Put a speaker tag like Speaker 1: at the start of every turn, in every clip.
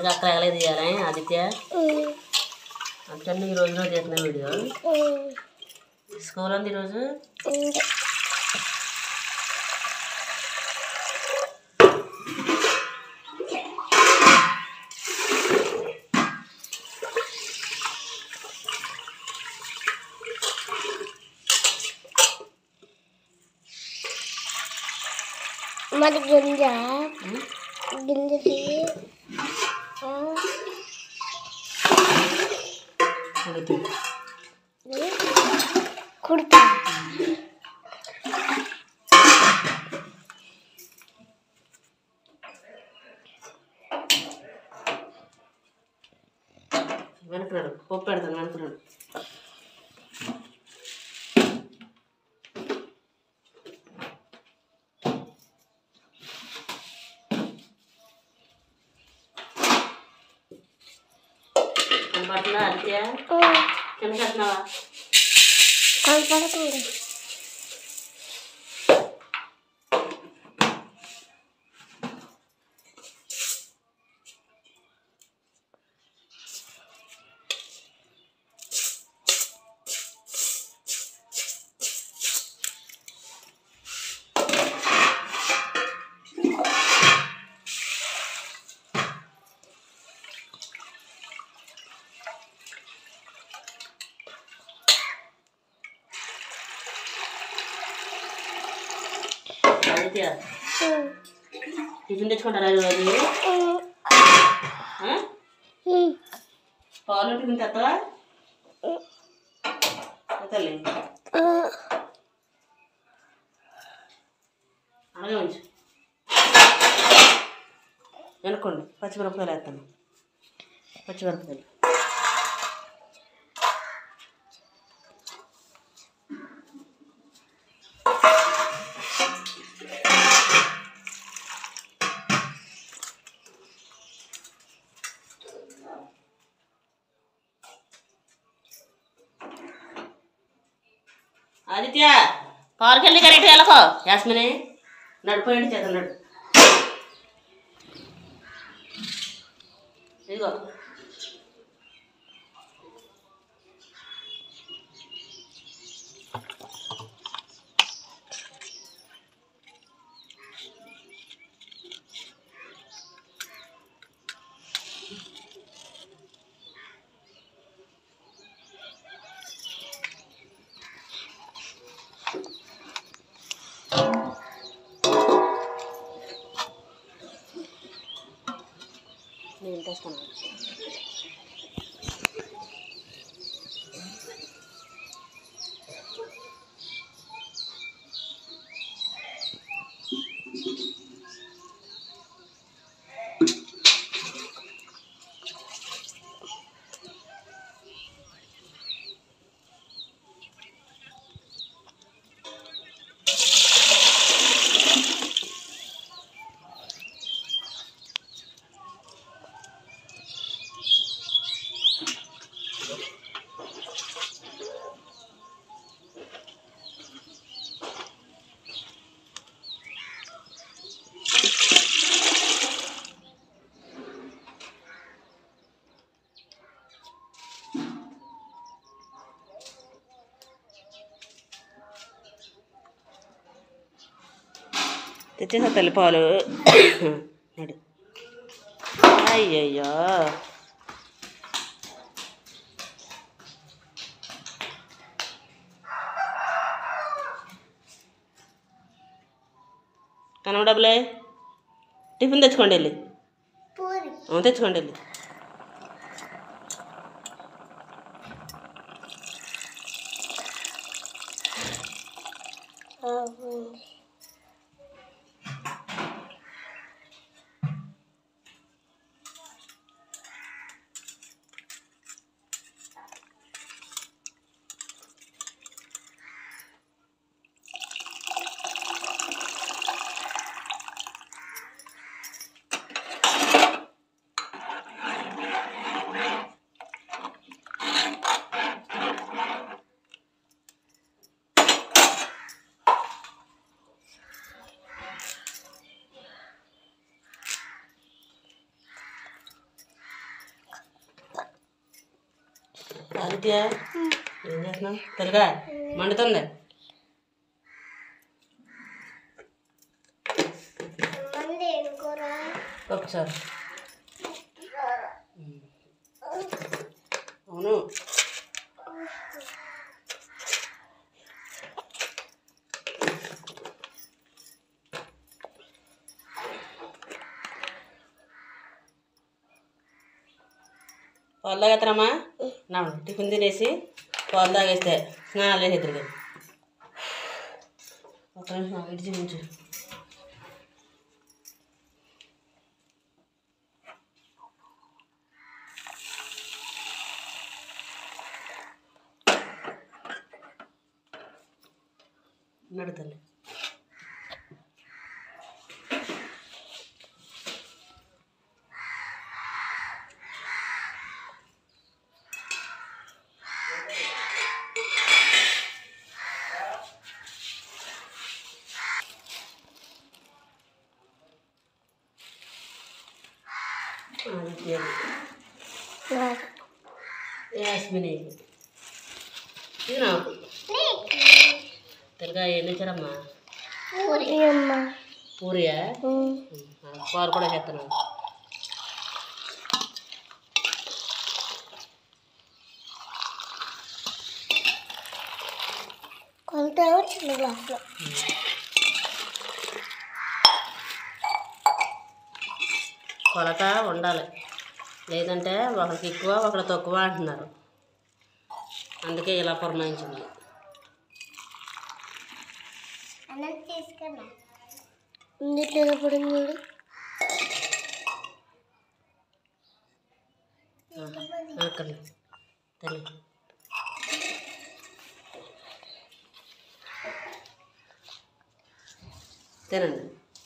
Speaker 1: రోజుగా అక్కడ ఎగలే తీయాలి ఆదిత్య అందుకని ఈ రోజు రోజు చేసిన వీడియో స్కూల్ ఉంది ఈరోజు
Speaker 2: మరి గింజ
Speaker 1: ఉం?
Speaker 2: గింజకి ఆ,
Speaker 1: ఉడుకు.
Speaker 2: ఇది కుడతా
Speaker 1: వెనకరాడు పప్పు పెడతాను వెనకరాడు కనపడుతుందా ఆదిత్య కింద కట్టినావా
Speaker 2: కనపడుతుంది
Speaker 1: ఆదిత్య టిఫిన్ తెచ్చుకుంటారా ఈరోజు ఆ? పాలు టిఫిన్ తెస్తావా తల్లి అలాగే ఉంచు వెనుకోండి పచ్చిమిరపకాయలు వేస్తాను పచ్చిమిరపకాయలు ఆదిత్య పార్కెళ్ళి కరెక్ట్ వెళ్ళకో యాస్మిని నడిపోయింది చేత నడు ఇదిగో నేను తెస్తాను తెచ్చేసా తల్లి పాలు నడు అయ్యయ్యో కనవ డబ్బులే టిఫిన్ తెచ్చుకోండి వెళ్ళి
Speaker 2: పూరి
Speaker 1: ఆ, తెచ్చుకోండి వెళ్ళి
Speaker 2: అవును.
Speaker 1: ఆదిత్య ఏం చేస్తున్నావు తెలుగా మండుతుంది
Speaker 2: మంది ఎనుకోరా
Speaker 1: ఒకసారి అవును పాలు తాగేస్తారమ్మా నా టిఫిన్ తినేసి పాలు తాగేస్తే స్నానాలు చేసేద్దరు కదా ఒక నిమిషం ఇటు చూపించు నడుతుంది ఆదిత్య యాస్మిని ఇది నాకు తెలుగా ఏం తెచ్చారమ్మా
Speaker 2: పూరి అమ్మ
Speaker 1: పూరియా పాలు కూడా చేస్తాను
Speaker 2: కొంత చిన్న గ్లాస్లో
Speaker 1: కొలత ఉండాలి లేదంటే ఒకరికి ఎక్కువ ఒకరికి తక్కువ అంటున్నారు అందుకే ఇలా పురమాయించింది
Speaker 2: అన్నం తీసుకున్నా ఇందులో పడింది చూడు
Speaker 1: అక్కడ తల్లి తినండి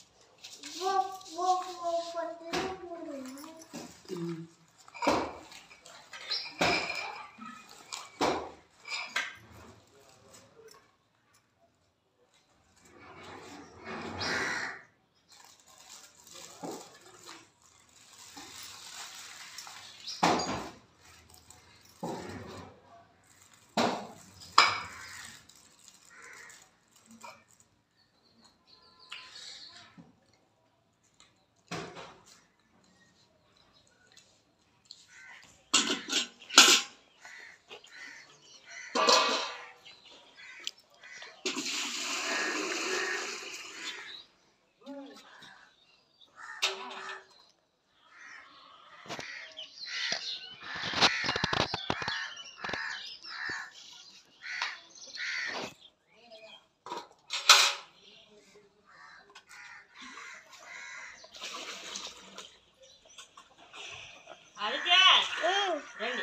Speaker 1: ఆదిత్య రండి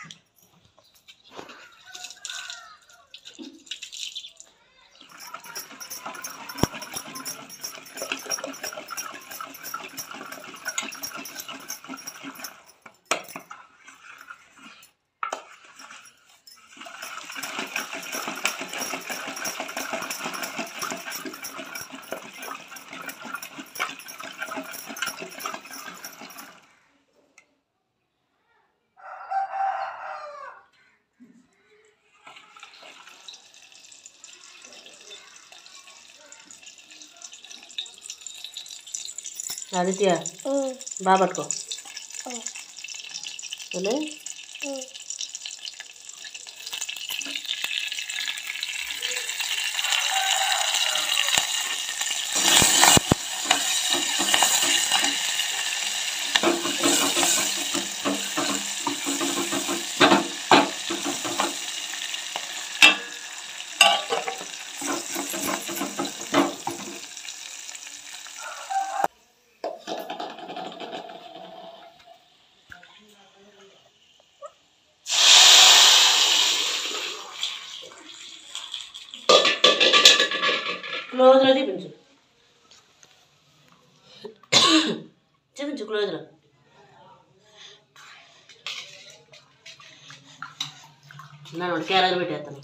Speaker 1: ఆదిత్య బాగా పట్టుకో వెళ్ళి క్లోజ్లో చూపించు చూపించు క్లోజ్లో నన్ను కేరళ పెట్టేస్తాను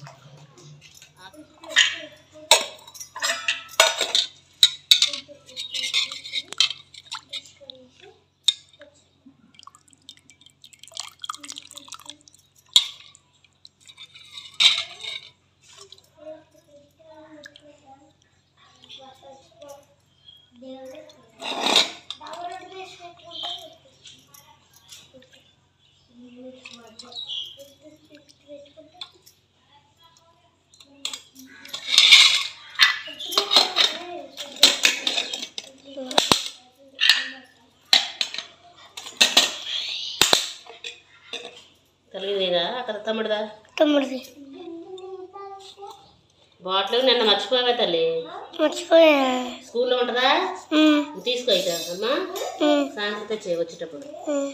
Speaker 1: అక్కడ తమ్ముడుదా
Speaker 2: తమ్ముడిది
Speaker 1: బాటిల్ నిన్న మర్చిపోయావా తల్లి
Speaker 2: మర్చిపోయా
Speaker 1: స్కూల్లో ఉంటుందా
Speaker 2: ఉమ్,
Speaker 1: తీసుకో అయితే అమ్మా
Speaker 2: ఉమ్,
Speaker 1: సాయంత్రం తెచ్చే వచ్చేటప్పుడు
Speaker 2: ఉమ్.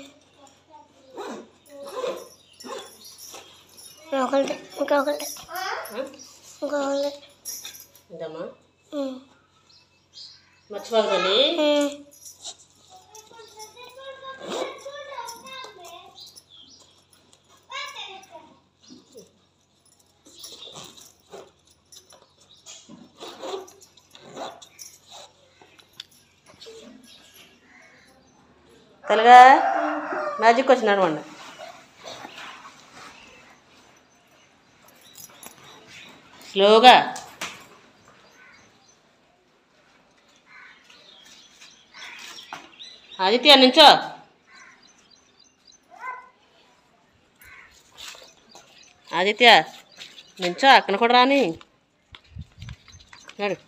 Speaker 2: ఇంకొకటి ఇంకొకటి
Speaker 1: ఆ?
Speaker 2: ఇంకొకటి
Speaker 1: ఏంటమ్మా
Speaker 2: ఉమ్,
Speaker 1: మర్చిపోక తల్లి
Speaker 2: ఉమ్.
Speaker 1: తెలుగా మ్యాజిక్ వచ్చినాడు వండి స్లోగా ఆదిత్య నుంచో ఆదిత్య నుంచో అక్కడ కూడా రాని నడు